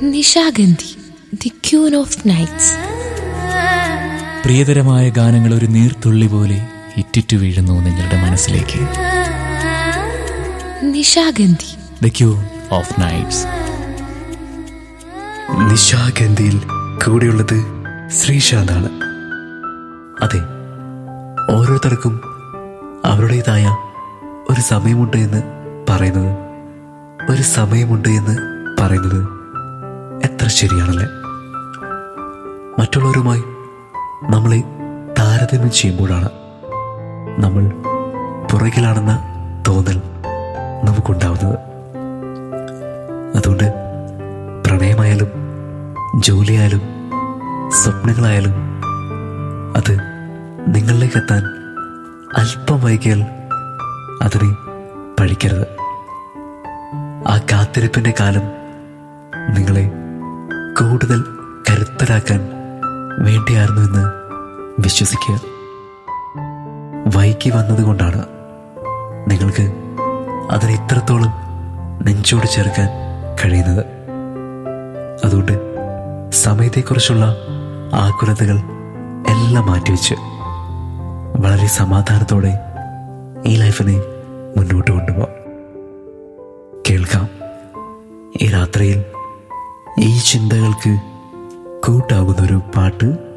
Nishagandhi the queen of nights പ്രിയതരമായ ഗാനങ്ങൾ ഒരു നീർത്തുള്ളി പോലെ ഇറ്റിറ്റു വീഴുന്നു നിങ്ങളുടെ മനസ്സിലേക്ക് Nishagandhi the queen of nights നിശാഗന്ധിയിൽ കൂടെയുള്ളത് ശ്രീശാന്താണ് അതെ ഓരോരുത്തർക്കും അവരുടേതായ ഒരു സമയമുണ്ട് എന്ന് പറയുന്നത് ഒരു സമയമുണ്ട് എന്ന് പറയുന്നത് എത്ര ശരിയാണല്ലേ മറ്റുള്ളവരുമായി നമ്മളെ താരതമ്യം ചെയ്യുമ്പോഴാണ് നമ്മൾ പുറകിലാണെന്ന തോന്നൽ നമുക്കുണ്ടാവുന്നത് അതുകൊണ്ട് പ്രണയമായാലും ജോലിയായാലും സ്വപ്നങ്ങളായാലും അത് നിങ്ങളിലേക്ക് എത്താൻ അല്പം വൈകിയാൽ അതിനെ പഴിക്കരുത് ആ കാത്തിരിപ്പിന്റെ കാലം നിങ്ങളെ കൂടുതൽ കരുത്തരാക്കാൻ വേണ്ടിയായിരുന്നു എന്ന് വിശ്വസിക്കുക വൈകി വന്നതുകൊണ്ടാണ് നിങ്ങൾക്ക് അതിനെ ഇത്രത്തോളം നെഞ്ചോട് ചേർക്കാൻ കഴിയുന്നത് അതുകൊണ്ട് സമയത്തെക്കുറിച്ചുള്ള ആകുലതകൾ എല്ലാം മാറ്റിവെച്ച് വളരെ സമാധാനത്തോടെ ഈ ലൈഫിനെ മുന്നോട്ട് കൊണ്ടുപോകാം കേൾക്കാം ഈ രാത്രിയിൽ ഈ ചിന്തകൾക്ക് കൂട്ടാകുന്നൊരു പാട്ട്